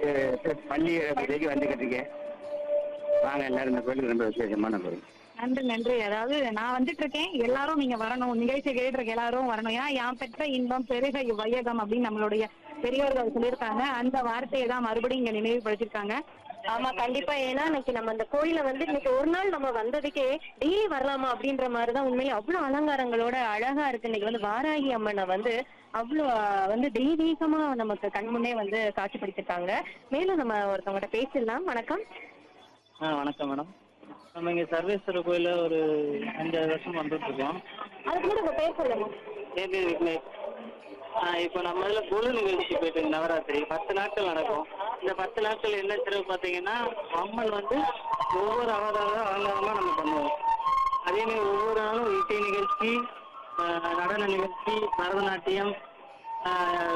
அஹ், பள்ளி பூஜைக்கு வந்துகிட்டு இருக்கேன் வாங்க எல்லாரும் இந்த கோயிலுக்கு ரொம்ப விசேஷமான கோயில் நன்றி நன்றி அதாவது நான் வந்துட்டு இருக்கேன் எல்லாரும் நீங்க வரணும் நிகழ்ச்சி கேட்டிருக்க எல்லாரும் வரணும் ஏன்னா யான் பெற்ற இன்பம் பெருக வையகம் அப்படின்னு நம்மளுடைய பெரியவர்கள் சொல்லியிருக்காங்க அந்த வார்த்தையை தான் மறுபடியும் இங்க நினைவுபடுத்திருக்காங்க ஆமா கண்டிப்பா ஏன்னா இன்னைக்கு நம்ம அந்த கோயில வந்து இன்னைக்கு ஒரு நாள் நம்ம வந்ததுக்கே டெய்லி வரலாமா அப்படின்ற மாதிரிதான் உண்மையிலே அவ்வளவு அலங்காரங்களோட அழகா இருக்கு இன்னைக்கு வந்து வாராகி அம்மனை வந்து அவ்வளவு ஆஹ், வந்து தெய்வீகமா நமக்கு கண்முன்னே வந்து காட்சிப்படுத்திருக்காங்க மேலும் நம்ம ஒருத்தவங்ககிட்ட பேசிடலாம் வணக்கம் ஆ வணக்கம் மேடம் நம்ம இங்கே சர்வேஸ்வரர் கோயிலில் ஒரு அஞ்சாறு வருஷம் வந்துட்டு இருக்கோம் அதுக்கு முன்னாடி உங்க பேர் சொல்லுங்க ஏபி விக்னேஷ் ஆ இப்போ நம்ம இதில் குழு நிகழ்ச்சி போயிட்டு இருக்கு நவராத்திரி பத்து நாட்கள் நடக்கும் இந்த பத்து நாட்கள் என்ன சிறப்பு பார்த்தீங்கன்னா அம்மன் வந்து ஒவ்வொரு அவதார அலங்காரமாக நம்ம பண்ணுவோம் அதே மாதிரி ஒவ்வொரு நாளும் இசை நிகழ்ச்சி ஆ, நடன நிகழ்ச்சி பரதநாட்டியம் ஆ,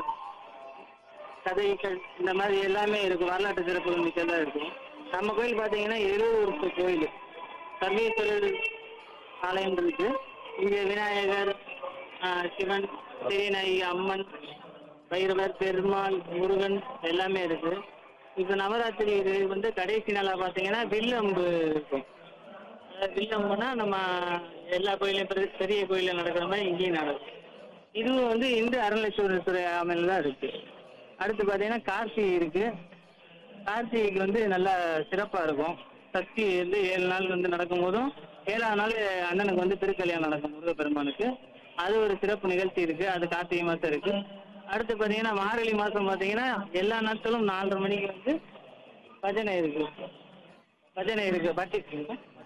கதைகள் இந்த மாதிரி எல்லாமே இருக்கும் வரலாற்று சிறப்புகள் மிக்கதாக இருக்கும் நம்ம கோயில் பார்த்தீங்கன்னா எழுபது வருஷ கோயில் சர்வேஸ்வரர் ஆலயம் இருக்கு இங்கே விநாயகர் ஆஹ், சிவன் பெரியநாயகி அம்மன் பைரவர் பெருமாள் முருகன் எல்லாமே இருக்கு இப்போ நவராத்திரி இது வந்து கடைசி நாளாக பார்த்தீங்கன்னா வில்லம்பு இருக்கும் அதாவது வில்லம்புனா நம்ம எல்லா கோயிலையும் பெரிய பெரிய கோயிலில் நடக்கிற மாதிரி இங்கேயும் நடக்கும் இதுவும் வந்து இந்து அறநிலையத்துறை துறை அமையில் தான் இருக்கு அடுத்து பார்த்தீங்கன்னா கார்த்திகை இருக்கு கார்த்திகைக்கு வந்து நல்லா சிறப்பாக இருக்கும் சக்தி வந்து ஏழு நாள் வந்து நடக்கும் போதும் ஏழாவது நாள் அண்ணனுக்கு வந்து திருக்கல்யாணம் நடக்கும் முருகப்பெருமானுக்கு அது ஒரு சிறப்பு நிகழ்ச்சி இருக்கு அது கார்த்திகை மாதம் இருக்கு அடுத்து பார்த்தீங்கன்னா மார்கழி மாதம் பார்த்தீங்கன்னா எல்லா நாட்களும் நாலரை மணிக்கு வந்து பஜனை இருக்கு பஜனை இருக்கு பட்டி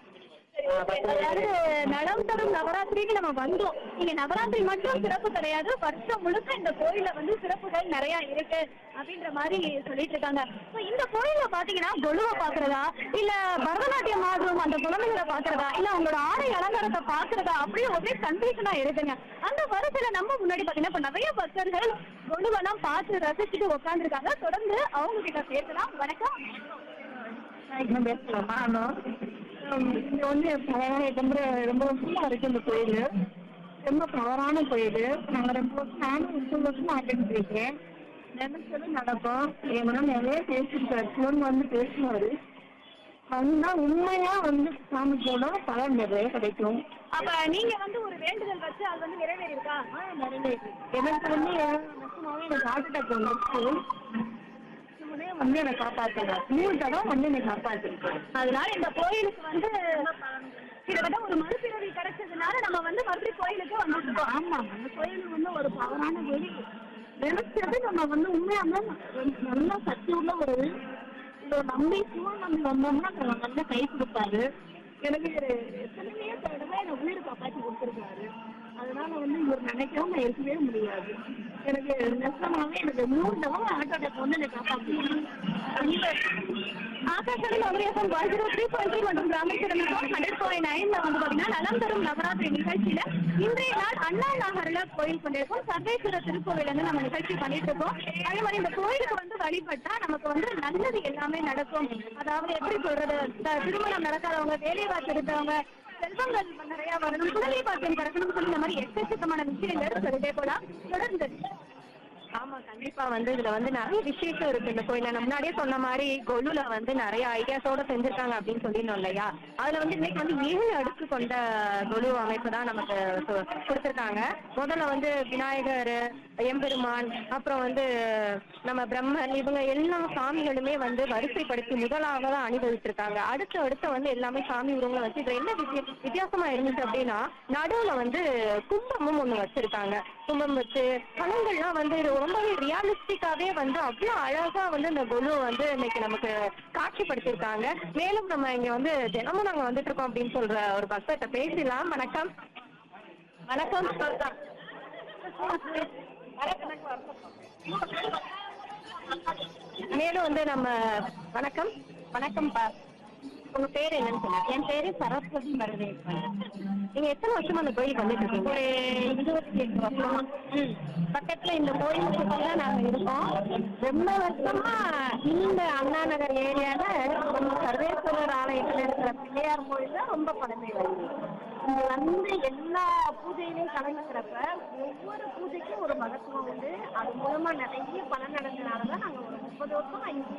அதாவது நலம் தரும் நவராத்திரிக்கு நம்ம வந்தோம் இங்க நவராத்திரி மட்டும் சிறப்பு கிடையாது வருஷம் முழுக்க இந்த கோயில்ல வந்து சிறப்புகள் நிறைய இருக்கு அப்படின்ற மாதிரி சொல்லிட்டு இருக்காங்க So, இந்த கோயில்ல பாத்தீங்கன்னா கொலுவை பாக்குறதா இல்ல பரதநாட்டியம் ஆடுறோம் அந்த குழந்தைகளை பாக்குறதா இல்ல அவங்களோட ஆடை அலங்காரத்தை பாக்குறதா அப்படியே ஒரே கன்ஃபியூஷனா இருக்குங்க அந்த வரிசையில நம்ம முன்னாடி பாத்தீங்கன்னா இப்ப நிறைய பக்தர்கள் கொலுவெல்லாம் பார்த்து ரசிச்சுட்டு உட்காந்துருக்காங்க தொடர்ந்து அவங்க கிட்ட பேசலாம் வணக்கம் இன்னும் பேசலாமா இன்னும் இங்க வந்து பழகான ரொம்ப ரொம்ப வருஷமா இருக்கு இந்த கோயில் ரொம்ப பவரான கோயில் நாங்கள் ரொம்ப வருஷம் நானும் முப்பது வருஷமா அட்டன் இருக்கேன் நினைச்சது நடக்கும் எங்கன்னா நிறைய பேசியிருக்காரு சிவன் வந்து பேசுவாரு வந்தா உண்மையா வந்து சாமி போனா பலன் நிறைய கிடைக்கும் அப்ப நீங்க வந்து ஒரு வேண்டுதல் வச்சு அது வந்து நிறைவேறி இருக்கா நிறைய எனக்கு வந்து நிச்சயமாவே எனக்கு ஹார்ட் அட்டாக் வந்துருச்சு சிவனே வந்து என்னை காப்பாற்றினார் மூணு தடவை வந்து என்னை காப்பாற்றிருக்கேன் அதனால இந்த கோயிலுக்கு வந்து கிட்டத்தட்ட ஒரு மறுபிறவி கிடைச்சதுனால நம்ம வந்து மறுபடியும் கோயிலுக்கு வந்துருக்கோம் ஆமா அந்த கோயில் வந்து ஒரு பவரான கோயில் நினைச்சது நம்ம வந்து உண்மையாம நல்ல சக்தி உள்ள ஒரு இதை நம்பி சிவன் நம்பி வந்தோம்னா நம்ம நல்லா கை கொடுப்பாரு எனக்கு எத்தனையோ தடவை என்னை உயிரை காப்பாற்றி கொடுத்துருக்காரு அதனால வந்து இவர் நினைக்காம இருக்கவே முடியாது எனக்கு நெசமாவே எனக்கு மூணு தடவை ஆட்டோ அட்டாக் வந்து என்னை காப்பாற்றி ஆகாஷவாணி மதுரையப்பம் one zero three point three மற்றும் ராமேஸ்வரம் ஹண்ட்ரட் பாயிண்ட் நைன்ல வந்து பாத்தீங்கன்னா நலம் தரும் நவராத்திரி நிகழ்ச்சியில இன்றைய நாள் அண்ணா நகர்ல கோயில் கொண்டிருக்கோம் சர்வேஸ்வர திருக்கோவில் வந்து நம்ம நிகழ்ச்சி பண்ணிட்டு இருக்கோம் அதே மாதிரி இந்த கோயிலுக்கு வந்து வழிபட்டா நமக்கு வந்து நல்லது எல்லாமே நடக்கும் அதாவது எப்படி சொல்றது த- திருமணம் நடக்காதவங்க வேலை வாய்ப்பு இருந்தவங்க செல்வங்கள் நிறைய வரணும் குழந்தை பாக்கியம் பிறக்கணும்னு சொல்லி இந்த மாதிரி எக்கச்சக்கமான விஷயங்கள் சொல்லிட்டே போலாம் தொடர்ந்து ஆமா கண்டிப்பா வந்து இதுல வந்து நிறைய விசேஷம் இருக்கு இந்த கோயில்ல நான் முன்னாடியே சொன்ன மாதிரி கொலுல வந்து நிறைய ஐடியாஸோட செஞ்சிருக்காங்க அப்படின்னு சொல்லியிருந்தோம் இல்லையா அதுல வந்து இன்னைக்கு வந்து ஏழு அடுக்கு கொண்ட கொலு அமைப்பு தான் நமக்கு சொ- கொடுத்திருக்காங்க முதல்ல வந்து விநாயகர் எம்பெருமான் அப்புறம் வந்து நம்ம பிரம்மன் இவங்க எல்லா சாமிகளுமே வந்து வரிசைப்படுத்தி முதலாவதா அணிவகுத்திருக்காங்க அடுத்து அடுத்து வந்து எல்லாமே சாமி உருவங்களை வச்சு இதுல என்ன வித்திய- வித்தியாசமா இருந்துச்சு அப்படின்னா நடுவுல வந்து கும்பமும் ஒண்ணு வச்சிருக்காங்க கும்பம் வச்சு பழங்கள்லாம் வந்து ரொம்பவே ரியாலிஸ்டிக்காவே வந்து அவ்வளவு அழகா வந்து இந்த கொலு வந்து இன்னைக்கு நமக்கு காட்சிப்படுத்தியிருக்காங்க மேலும் நம்ம இங்க வந்து தினமும் நாங்க வந்துட்டு இருக்கோம் அப்படின்னு சொல்ற ஒரு பக்தர்கிட்ட பேசலாம் வணக்கம் வணக்கம் மேலும் வந்து நம்ம வணக்கம் வணக்கம்ப்பா உங்க பேர் என்னன்னு சொல்லுங்க என் பேரு சரஸ்வதி மருதேவன் நீங்க எத்தனை வருஷமா அந்த கோயிலுக்கு வந்துட்டு இருக்கீங்க ஒரு இருபத்தி எட்டு வருஷம் ம். பக்கத்துல இந்த கோயில் சுத்தி தான் நாங்க இருக்கோம் ரொம்ப வருஷமா இந்த அண்ணா நகர் ஏரியால நம்ம சர்வேஸ்வரர் ஆலயத்துல இருக்கிற பிள்ளையார் கோயில் தான் ரொம்ப பழமை வருது இங்க வந்து எல்லா பூஜையிலையும் கலந்துக்கிறப்ப ஒவ்வொரு பூஜைக்கும் ஒரு மகத்துவம் உண்டு அது மூலமா நிறைய பலன் நடந்தனால தான் நாங்க ஒரு முப்பது வருஷமா இங்கே